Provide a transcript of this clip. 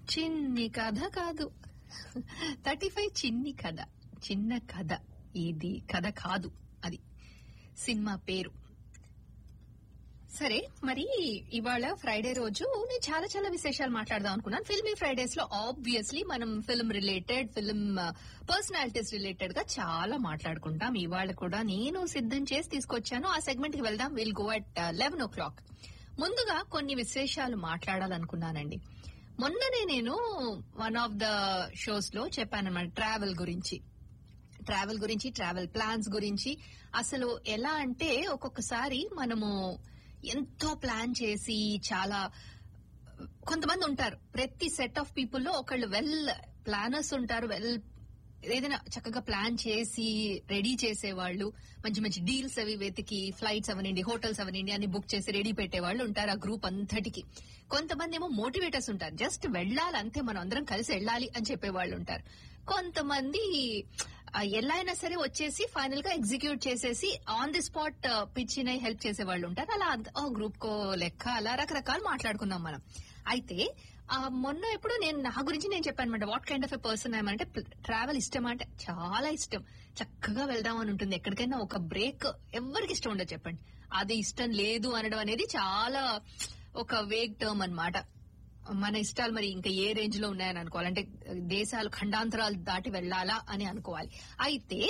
చిన్ని కథ కాదు థర్టీ ఫైవ్ చిన్ని కథ చిన్న కథ ఇది కథ కాదు అది సినిమా పేరు సరే మరి ఇవాళ ఫ్రైడే రోజు నేను చాలా చాలా విశేషాలు మాట్లాడదాం అనుకున్నాను ఫిల్మీ ఫ్రైడేస్ లో ఆబ్వియస్లీ మనం film related film personalities related గా చాలా మాట్లాడుకుంటాం ఇవాళ కూడా నేను సిద్ధం చేసి తీసుకొచ్చాను ఆ సెగ్మెంట్ కి వెళ్దాం will go at eleven o'clock ముందుగా కొన్ని విశేషాలు మాట్లాడాలనుకున్నానండి మొన్ననే నేను వన్ ఆఫ్ ద షోస్ లో చెప్పానన్నమాట ట్రావెల్ గురించి ట్రావెల్ గురించి ట్రావెల్ ప్లాన్స్ గురించి అసలు ఎలా అంటే ఒక్కొక్కసారి మనము ఎంతో ప్లాన్ చేసి చాలా కొంతమంది ఉంటారు ప్రతి సెట్ ఆఫ్ పీపుల్ లో ఒకళ్ళు వెల్ ప్లానర్స్ ఉంటారు వెల్ ఏదైనా చక్కగా ప్లాన్ చేసి రెడీ చేసేవాళ్ళు మంచి మంచి డీల్స్ అవి వెతికి ఫ్లైట్స్ అవనండి హోటల్స్ అవనండి అన్ని బుక్ చేసి రెడీ పెట్టేవాళ్ళు ఉంటారు ఆ గ్రూప్ అంతటికి కొంతమంది ఏమో మోటివేటర్స్ ఉంటారు జస్ట్ వెళ్ళాలి అంతే మనం అందరం కలిసి వెళ్ళాలి అని చెప్పేవాళ్ళు ఉంటారు కొంతమంది ఆ, ఎలా అయినా సరే వచ్చేసి ఫైనల్ గా ఎగ్జిక్యూట్ చేసేసి ఆన్ ది స్పాట్ పిచ్చిన హెల్ప్ చేసే వాళ్ళు ఉంటారు అలా అంత- ఓ గ్రూప్ కో లెక్క అలా రకరకాలు మాట్లాడుకుందాం మనం అయితే ఆ, మొన్న ఎప్పుడు నేను నా గురించి నేను చెప్పాను అనమాట what kind of a person అంటే ట్రావెల్ ఇష్టం అంటే చాలా ఇష్టం చక్కగా వెళ్దాం అని ఉంటుంది ఎక్కడికైనా ఒక బ్రేక్ ఎవరికి ఇష్టం ఉండదు చెప్పండి అది ఇష్టం లేదు అనడం అనేది చాలా ఒక వేగ్ టర్మ్ అన్నమాట మన ఇష్టాలు మరి ఇంకా ఏ రేంజ్ లో ఉన్నాయని అనుకోవాలి అంటే దేశాలు ఖండాంతరాలు దాటి వెళ్ళాలా అని అనుకోవాలి అయితే